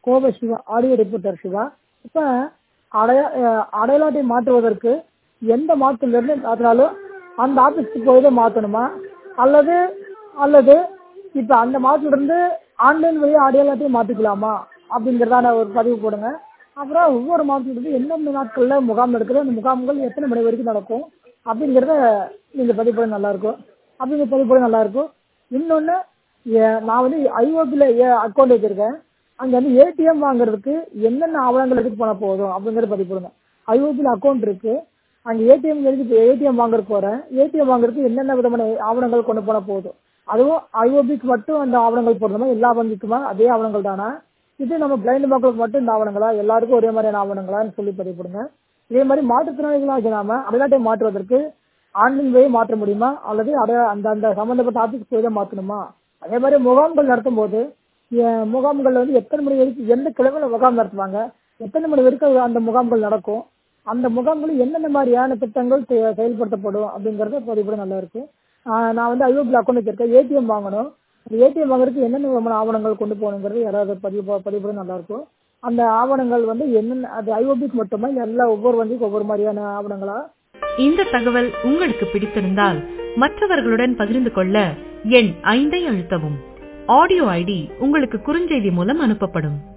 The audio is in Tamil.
கோவை சிவா ஆடியோ ரிப்போர்ட்டர் சிவா இப்போ அடைய அஹ் அடையாள அட்டை மாற்றுவதற்கு எந்த மாவட்டத்திலிருந்து மாற்றினாலும் அந்த ஆஃபீஸ்க்கு போய் தான் மாற்றணுமா அல்லது அல்லது இப்போ அந்த மாவட்டத்திலிருந்து ஆன்லைன் வழியாக அடையாள அட்டையை மாற்றிக்கலாமா அப்படிங்கிறதான ஒரு பதிவு போடுங்க அப்புறம் ஒவ்வொரு மாவட்டத்திலிருந்து எந்தெந்த நாட்களில் முகாம் நடக்குது அந்த முகாம்கள் எத்தனை மணி வரைக்கும் நடக்கும் அப்படிங்கிறத நீங்கள் பதிவு பண்ண நல்லாயிருக்கும் அப்படிங்கிற பதிவு பண்ண நல்லாயிருக்கும் இன்னொன்று நான் வந்து ஐஓபியில் அக்கௌண்ட் வச்சுருக்கேன் அங்கே வந்து ஏடிஎம் வாங்குறதுக்கு என்னென்ன ஆவணங்கள் எடுத்து பண்ண போதும் அப்படிங்கிறத பதிவு பண்ணுங்க ஐஓபியில் அக்கௌண்ட் இருக்குது அங்கே ஏடிஎம் எதுக்கு ஏடிஎம் வாங்குறதுக்கு போகிறேன் ஏடிஎம் வாங்குறதுக்கு என்னென்ன விதமான ஆவணங்கள் கொண்டு போனால் போதும் அதுவும் ஐஓபிக்கு மட்டும் அந்த ஆவணங்கள் போடணுமா எல்லா வங்கிக்குமா அதே ஆவணங்கள் தானா இது நம்ம பிளைண்ட் மக்களுக்கு மட்டும் இந்த ஆவணங்களா எல்லாருக்கும் ஒரே மாதிரியான ஆவணங்களான்னு சொல்லி பதிவு பண்ணுங்க இதே மாதிரி மாற்றுத்திறனாளிகளாக நாம அடையாளத்தை மாற்றுவதற்கு ஆன்லைன் வழியே மாற்ற முடியுமா அல்லது அடைய அந்த அந்த சம்மந்தப்பட்ட ஆஃபீஸ் போய் தான் மாற்றணுமா அதே மாதிரி முகாம்கள் நடத்தும் போது எ- முகாம்கள் வந்து எத்தனை மணி வரைக்கும் எந்த கிழமையில முகாம் நடத்துவாங்க எத்தனை மணி வரைக்கும் அந்த முகாம்கள் நடக்கும் அந்த முகாம்களில் என்னென்ன மாதிரியான திட்டங்கள் செ- செயல்படுத்தப்படும் அப்படிங்கறத பதிவு நல்லா இருக்கு ஆஹ் நான் வந்து ஐஓபி அக்கௌண்ட் வச்சிருக்கேன் ஏடிஎம் வாங்கணும் அந்த ஏடிஎம் வாங்குறதுக்கு என்னென்ன விதமான ஆவணங்கள் கொண்டு போகணுங்கிறது யாராவது பதிவு பதிவு நல்லா இருக்கும் அந்த ஆவணங்கள் வந்து என்னென்ன அது ஐஓபிக்கு மட்டுமா இல்லை எல்லா ஒவ்வொரு வங்கிக்கும் ஒவ்வொரு மாதிரியான ஆவணங்களா இந்த தகவல் உங்களுக்கு பிடித்திருந்தால் மற்றவர்களுடன் பகிர்ந்து கொள்ள எண் ஐந்தை அழுத்தவும் ஆடியோ ஐடி உங்களுக்கு குறுஞ்செய்தி மூலம் அனுப்பப்படும்